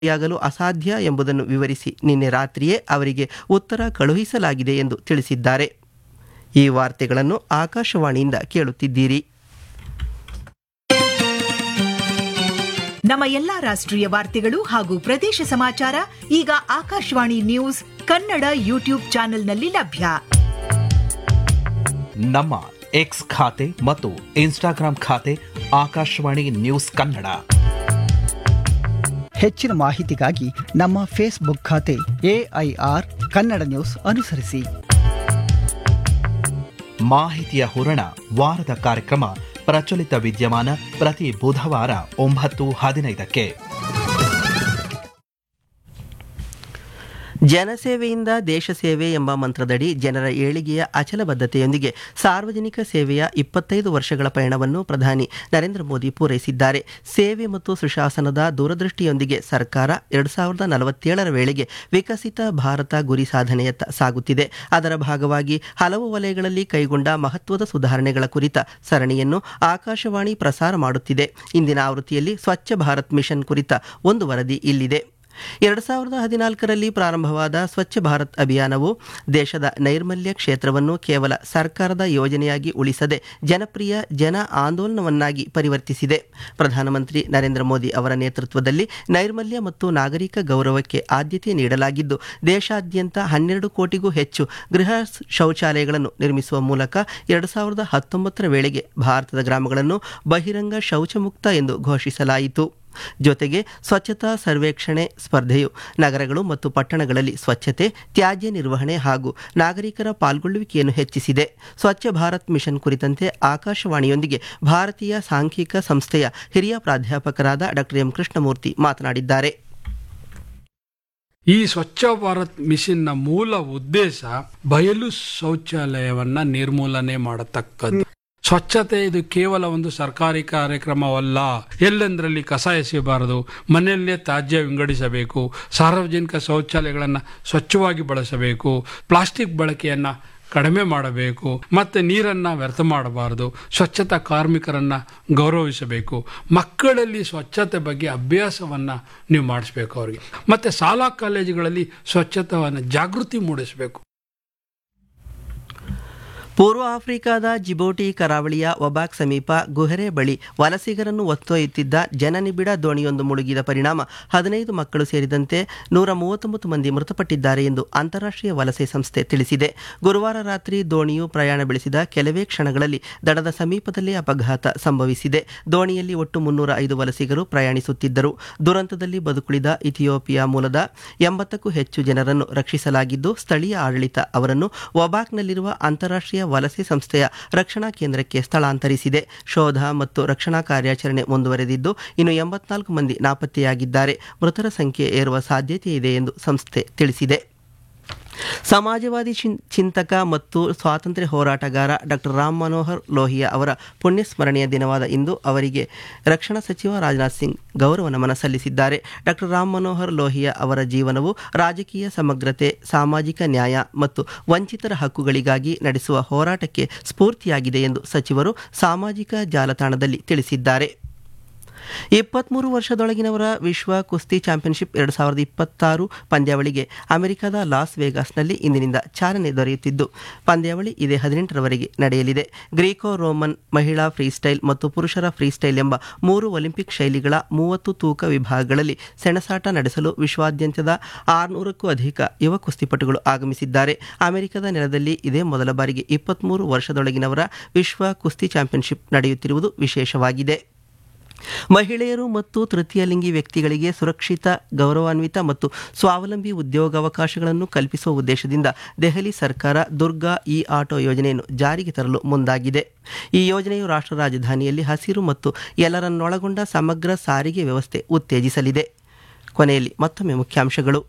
ಯಾಗಲು ಅಸಾಧ್ಯ ಎಂಬುದನ್ನು ವಿವರಿಸಿ ನಿನ್ನೆ ರಾತ್ರಿಯೇ ಅವರಿಗೆ ಉತ್ತರ ಕಳುಹಿಸಲಾಗಿದೆ ಎಂದು ತಿಳಿಸಿದ್ದಾರೆ ಈ ವಾರ್ತೆಗಳನ್ನು ಆಕಾಶವಾಣಿಯಿಂದ ಕೇಳುತ್ತಿದ್ದೀರಿ ನಮ್ಮ ಎಲ್ಲಾ ರಾಷ್ಟ್ರೀಯ ವಾರ್ತೆಗಳು ಹಾಗೂ ಪ್ರದೇಶ ಸಮಾಚಾರ ಈಗ ಆಕಾಶವಾಣಿ ನ್ಯೂಸ್ ಕನ್ನಡ ಯೂಟ್ಯೂಬ್ ಚಾನೆಲ್ನಲ್ಲಿ ಲಭ್ಯ ನಮ್ಮ ಎಕ್ಸ್ ಖಾತೆ ಮತ್ತು ಇನ್ಸ್ಟಾಗ್ರಾಂ ಖಾತೆ ಆಕಾಶವಾಣಿ ನ್ಯೂಸ್ ಕನ್ನಡ ಹೆಚ್ಚಿನ ಮಾಹಿತಿಗಾಗಿ ನಮ್ಮ ಫೇಸ್ಬುಕ್ ಖಾತೆ ಎಐಆರ್ ಕನ್ನಡ ನ್ಯೂಸ್ ಅನುಸರಿಸಿ ಮಾಹಿತಿಯ ಹೂರಣ ವಾರದ ಕಾರ್ಯಕ್ರಮ ಪ್ರಚಲಿತ ವಿದ್ಯಮಾನ ಪ್ರತಿ ಬುಧವಾರ ಒಂಬತ್ತು ಹದಿನೈದಕ್ಕೆ ಜನಸೇವೆಯಿಂದ ದೇಶ ಸೇವೆ ಎಂಬ ಮಂತ್ರದಡಿ ಜನರ ಏಳಿಗೆಯ ಅಚಲ ಬದ್ಧತೆಯೊಂದಿಗೆ ಸಾರ್ವಜನಿಕ ಸೇವೆಯ ಇಪ್ಪತ್ತೈದು ವರ್ಷಗಳ ಪಯಣವನ್ನು ಪ್ರಧಾನಿ ನರೇಂದ್ರ ಮೋದಿ ಪೂರೈಸಿದ್ದಾರೆ ಸೇವೆ ಮತ್ತು ಸುಶಾಸನದ ದೂರದೃಷ್ಟಿಯೊಂದಿಗೆ ಸರ್ಕಾರ ಎರಡು ಸಾವಿರದ ನಲವತ್ತೇಳರ ವೇಳೆಗೆ ವಿಕಸಿತ ಭಾರತ ಗುರಿ ಸಾಧನೆಯತ್ತ ಸಾಗುತ್ತಿದೆ ಅದರ ಭಾಗವಾಗಿ ಹಲವು ವಲಯಗಳಲ್ಲಿ ಕೈಗೊಂಡ ಮಹತ್ವದ ಸುಧಾರಣೆಗಳ ಕುರಿತ ಸರಣಿಯನ್ನು ಆಕಾಶವಾಣಿ ಪ್ರಸಾರ ಮಾಡುತ್ತಿದೆ ಇಂದಿನ ಆವೃತ್ತಿಯಲ್ಲಿ ಸ್ವಚ್ಛ ಭಾರತ್ ಮಿಷನ್ ಕುರಿತ ಒಂದು ವರದಿ ಇಲ್ಲಿದೆ ಎರಡು ಸಾವಿರದ ಹದಿನಾಲ್ಕರಲ್ಲಿ ಪ್ರಾರಂಭವಾದ ಸ್ವಚ್ಛ ಭಾರತ್ ಅಭಿಯಾನವು ದೇಶದ ನೈರ್ಮಲ್ಯ ಕ್ಷೇತ್ರವನ್ನು ಕೇವಲ ಸರ್ಕಾರದ ಯೋಜನೆಯಾಗಿ ಉಳಿಸದೆ ಜನಪ್ರಿಯ ಜನ ಆಂದೋಲನವನ್ನಾಗಿ ಪರಿವರ್ತಿಸಿದೆ ಪ್ರಧಾನಮಂತ್ರಿ ನರೇಂದ್ರ ಮೋದಿ ಅವರ ನೇತೃತ್ವದಲ್ಲಿ ನೈರ್ಮಲ್ಯ ಮತ್ತು ನಾಗರಿಕ ಗೌರವಕ್ಕೆ ಆದ್ಯತೆ ನೀಡಲಾಗಿದ್ದು ದೇಶಾದ್ಯಂತ ಹನ್ನೆರಡು ಕೋಟಿಗೂ ಹೆಚ್ಚು ಗೃಹ ಶೌಚಾಲಯಗಳನ್ನು ನಿರ್ಮಿಸುವ ಮೂಲಕ ಎರಡು ಸಾವಿರದ ಹತ್ತೊಂಬತ್ತರ ವೇಳೆಗೆ ಭಾರತದ ಗ್ರಾಮಗಳನ್ನು ಬಹಿರಂಗ ಶೌಚಮುಕ್ತ ಎಂದು ಘೋಷಿಸಲಾಯಿತು ಜೊತೆಗೆ ಸ್ವಚ್ಛತಾ ಸರ್ವೇಕ್ಷಣೆ ಸ್ಪರ್ಧೆಯು ನಗರಗಳು ಮತ್ತು ಪಟ್ಟಣಗಳಲ್ಲಿ ಸ್ವಚ್ಛತೆ ತ್ಯಾಜ್ಯ ನಿರ್ವಹಣೆ ಹಾಗೂ ನಾಗರಿಕರ ಪಾಲ್ಗೊಳ್ಳುವಿಕೆಯನ್ನು ಹೆಚ್ಚಿಸಿದೆ ಸ್ವಚ್ಛ ಭಾರತ್ ಮಿಷನ್ ಕುರಿತಂತೆ ಆಕಾಶವಾಣಿಯೊಂದಿಗೆ ಭಾರತೀಯ ಸಾಂಖ್ಯಿಕ ಸಂಸ್ಥೆಯ ಹಿರಿಯ ಪ್ರಾಧ್ಯಾಪಕರಾದ ಡಾಕ್ಟರ್ ಎಂ ಕೃಷ್ಣಮೂರ್ತಿ ಮಾತನಾಡಿದ್ದಾರೆ ಈ ಸ್ವಚ್ಛ ಭಾರತ್ ಮಿಷನ್ನ ಮೂಲ ಉದ್ದೇಶ ಬಯಲು ಶೌಚಾಲಯವನ್ನ ನಿರ್ಮೂಲನೆ ಮಾಡತಕ್ಕದ್ದು ಸ್ವಚ್ಛತೆ ಇದು ಕೇವಲ ಒಂದು ಸರ್ಕಾರಿ ಕಾರ್ಯಕ್ರಮವಲ್ಲ ಎಲ್ಲೆಂದರಲ್ಲಿ ಕಸ ಎಸೆಯಬಾರದು ಮನೆಯಲ್ಲೇ ತ್ಯಾಜ್ಯ ವಿಂಗಡಿಸಬೇಕು ಸಾರ್ವಜನಿಕ ಶೌಚಾಲಯಗಳನ್ನು ಸ್ವಚ್ಛವಾಗಿ ಬಳಸಬೇಕು ಪ್ಲಾಸ್ಟಿಕ್ ಬಳಕೆಯನ್ನ ಕಡಿಮೆ ಮಾಡಬೇಕು ಮತ್ತೆ ನೀರನ್ನ ವ್ಯರ್ಥ ಮಾಡಬಾರದು ಸ್ವಚ್ಛತಾ ಕಾರ್ಮಿಕರನ್ನ ಗೌರವಿಸಬೇಕು ಮಕ್ಕಳಲ್ಲಿ ಸ್ವಚ್ಛತೆ ಬಗ್ಗೆ ಅಭ್ಯಾಸವನ್ನ ನೀವು ಮಾಡಿಸ್ಬೇಕು ಅವರಿಗೆ ಮತ್ತೆ ಶಾಲಾ ಕಾಲೇಜುಗಳಲ್ಲಿ ಸ್ವಚ್ಛತವನ್ನು ಜಾಗೃತಿ ಮೂಡಿಸಬೇಕು ಪೂರ್ವ ಆಫ್ರಿಕಾದ ಜಿಬೋಟಿ ಕರಾವಳಿಯ ವಬಾಕ್ ಸಮೀಪ ಗುಹೆರೆ ಬಳಿ ವಲಸಿಗರನ್ನು ಒತ್ತೊಯ್ಯುತ್ತಿದ್ದ ಜನನಿಬಿಡ ದೋಣಿಯೊಂದು ಮುಳುಗಿದ ಪರಿಣಾಮ ಹದಿನೈದು ಮಕ್ಕಳು ಸೇರಿದಂತೆ ನೂರ ಮೂವತ್ತೊಂಬತ್ತು ಮಂದಿ ಮೃತಪಟ್ಟಿದ್ದಾರೆ ಎಂದು ಅಂತಾರಾಷ್ಟ್ರೀಯ ವಲಸೆ ಸಂಸ್ಥೆ ತಿಳಿಸಿದೆ ಗುರುವಾರ ರಾತ್ರಿ ದೋಣಿಯು ಪ್ರಯಾಣ ಬೆಳೆಸಿದ ಕೆಲವೇ ಕ್ಷಣಗಳಲ್ಲಿ ದಡದ ಸಮೀಪದಲ್ಲೇ ಅಪಘಾತ ಸಂಭವಿಸಿದೆ ದೋಣಿಯಲ್ಲಿ ಒಟ್ಟು ಮುನ್ನೂರ ಐದು ವಲಸಿಗರು ಪ್ರಯಾಣಿಸುತ್ತಿದ್ದರು ದುರಂತದಲ್ಲಿ ಬದುಕುಳಿದ ಇಥಿಯೋಪಿಯಾ ಮೂಲದ ಎಂಬತ್ತಕ್ಕೂ ಹೆಚ್ಚು ಜನರನ್ನು ರಕ್ಷಿಸಲಾಗಿದ್ದು ಸ್ಥಳೀಯ ಆಡಳಿತ ಅವರನ್ನು ವಬಾಕ್ನಲ್ಲಿರುವ ಅಂತಾರಾಷ್ಟ್ರೀಯ ವಲಸೆ ಸಂಸ್ಥೆಯ ರಕ್ಷಣಾ ಕೇಂದ್ರಕ್ಕೆ ಸ್ಥಳಾಂತರಿಸಿದೆ ಶೋಧ ಮತ್ತು ರಕ್ಷಣಾ ಕಾರ್ಯಾಚರಣೆ ಮುಂದುವರೆದಿದ್ದು ಇನ್ನು ಎಂಬತ್ನಾಲ್ಕು ಮಂದಿ ನಾಪತ್ತೆಯಾಗಿದ್ದಾರೆ ಮೃತರ ಸಂಖ್ಯೆ ಏರುವ ಸಾಧ್ಯತೆ ಇದೆ ಎಂದು ಸಂಸ್ಥೆ ತಿಳಿಸಿದೆ ಸಮಾಜವಾದಿ ಚಿನ್- ಚಿಂತಕ ಮತ್ತು ಸ್ವಾತಂತ್ರ್ಯ ಹೋರಾಟಗಾರ ಡಾಕ್ಟರ್ ರಾಮ್ ಮನೋಹರ್ ಲೋಹಿಯಾ ಅವರ ಪುಣ್ಯ ಸ್ಮರಣೆಯ ದಿನವಾದ ಇಂದು ಅವರಿಗೆ ರಕ್ಷಣಾ ಸಚಿವ ರಾಜನಾಥ್ ಸಿಂಗ್ ಗೌರವ ನಮನ ಸಲ್ಲಿಸಿದ್ದಾರೆ ಡಾಕ್ಟರ್ ರಾಮ್ ಮನೋಹರ್ ಲೋಹಿಯಾ ಅವರ ಜೀವನವು ರಾಜಕೀಯ ಸಮಗ್ರತೆ ಸಾಮಾಜಿಕ ನ್ಯಾಯ ಮತ್ತು ವಂಚಿತರ ಹಕ್ಕುಗಳಿಗಾಗಿ ನಡೆಸುವ ಹೋರಾಟಕ್ಕೆ ಸ್ಫೂರ್ತಿಯಾಗಿದೆ ಎಂದು ಸಚಿವರು ಸಾಮಾಜಿಕ ಜಾಲತಾಣದಲ್ಲಿ ತಿಳಿಸಿದ್ದಾರೆ ಇಪ್ಪತ್ತ್ಮೂರು ವರ್ಷದೊಳಗಿನವರ ವಿಶ್ವ ಕುಸ್ತಿ ಚಾಂಪಿಯನ್ಶಿಪ್ ಎರಡು ಸಾವಿರದ ಇಪ್ಪತ್ತಾರು ಪಂದ್ಯಾವಳಿಗೆ ಅಮೆರಿಕದ ಲಾಸ್ ವೇಗಾಸ್ನಲ್ಲಿ ಇಂದಿನಿಂದ ಚಾಲನೆ ದೊರೆಯುತ್ತಿದ್ದು ಪಂದ್ಯಾವಳಿ ಇದೇ ಹದಿನೆಂಟರವರೆಗೆ ನಡೆಯಲಿದೆ ಗ್ರೀಕೋ ರೋಮನ್ ಮಹಿಳಾ ಫ್ರೀಸ್ಟೈಲ್ ಮತ್ತು ಪುರುಷರ ಫ್ರೀಸ್ಟೈಲ್ ಎಂಬ ಮೂರು ಒಲಿಂಪಿಕ್ ಶೈಲಿಗಳ ಮೂವತ್ತು ತೂಕ ವಿಭಾಗಗಳಲ್ಲಿ ಸೆಣಸಾಟ ನಡೆಸಲು ವಿಶ್ವಾದ್ಯಂತದ ಆರುನೂರಕ್ಕೂ ಅಧಿಕ ಯುವ ಕುಸ್ತಿಪಟುಗಳು ಆಗಮಿಸಿದ್ದಾರೆ ಅಮೆರಿಕದ ನೆಲದಲ್ಲಿ ಇದೇ ಮೊದಲ ಬಾರಿಗೆ ಇಪ್ಪತ್ತ್ಮೂರು ವರ್ಷದೊಳಗಿನವರ ವಿಶ್ವ ಕುಸ್ತಿ ಚಾಂಪಿಯನ್ಶಿಪ್ ನಡೆಯುತ್ತಿರುವುದು ವಿಶೇಷವಾಗಿದೆ ಮಹಿಳೆಯರು ಮತ್ತು ತೃತೀಯ ಲಿಂಗಿ ವ್ಯಕ್ತಿಗಳಿಗೆ ಸುರಕ್ಷಿತ ಗೌರವಾನ್ವಿತ ಮತ್ತು ಸ್ವಾವಲಂಬಿ ಉದ್ಯೋಗಾವಕಾಶಗಳನ್ನು ಕಲ್ಪಿಸುವ ಉದ್ದೇಶದಿಂದ ದೆಹಲಿ ಸರ್ಕಾರ ದುರ್ಗಾ ಇ ಆಟೋ ಯೋಜನೆಯನ್ನು ಜಾರಿಗೆ ತರಲು ಮುಂದಾಗಿದೆ ಈ ಯೋಜನೆಯು ರಾಷ್ಟ್ರ ರಾಜಧಾನಿಯಲ್ಲಿ ಹಸಿರು ಮತ್ತು ಎಲ್ಲರನ್ನೊಳಗೊಂಡ ಸಮಗ್ರ ಸಾರಿಗೆ ವ್ಯವಸ್ಥೆ ಉತ್ತೇಜಿಸಲಿದೆ ಕೊನೆಯಲ್ಲಿ ಮತ್ತೊಮ್ಮೆ ಮುಖ್ಯಾಂಶಗಳು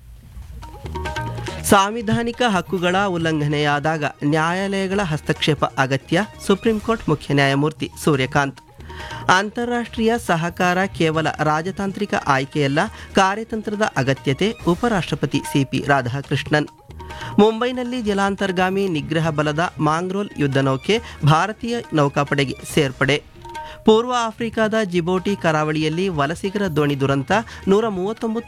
ಸಾಂವಿಧಾನಿಕ ಹಕ್ಕುಗಳ ಉಲ್ಲಂಘನೆಯಾದಾಗ ನ್ಯಾಯಾಲಯಗಳ ಹಸ್ತಕ್ಷೇಪ ಅಗತ್ಯ ಸುಪ್ರೀಂ ಕೋರ್ಟ್ ಮುಖ್ಯ ನ್ಯಾಯಮೂರ್ತಿ ಸೂರ್ಯಕಾಂತ್ ಅಂತಾರಾಷ್ಟ್ರೀಯ ಸಹಕಾರ ಕೇವಲ ರಾಜತಾಂತ್ರಿಕ ಆಯ್ಕೆಯಲ್ಲ ಕಾರ್ಯತಂತ್ರದ ಅಗತ್ಯತೆ ಉಪರಾಷ್ಟ್ರಪತಿ ಸಿಪಿ ರಾಧಾಕೃಷ್ಣನ್ ಮುಂಬೈನಲ್ಲಿ ಜಲಾಂತರ್ಗಾಮಿ ನಿಗ್ರಹ ಬಲದ ಮಾಂಗ್ರೋಲ್ ಯುದ್ಧ ನೌಕೆ ಭಾರತೀಯ ನೌಕಾಪಡೆಗೆ ಸೇರ್ಪಡೆ ಪೂರ್ವ ಆಫ್ರಿಕಾದ ಜಿಬೋಟಿ ಕರಾವಳಿಯಲ್ಲಿ ವಲಸಿಗರ ದೋಣಿ ದುರಂತ ನೂರ ಮೂವತ್ತೊಂಬತ್ತು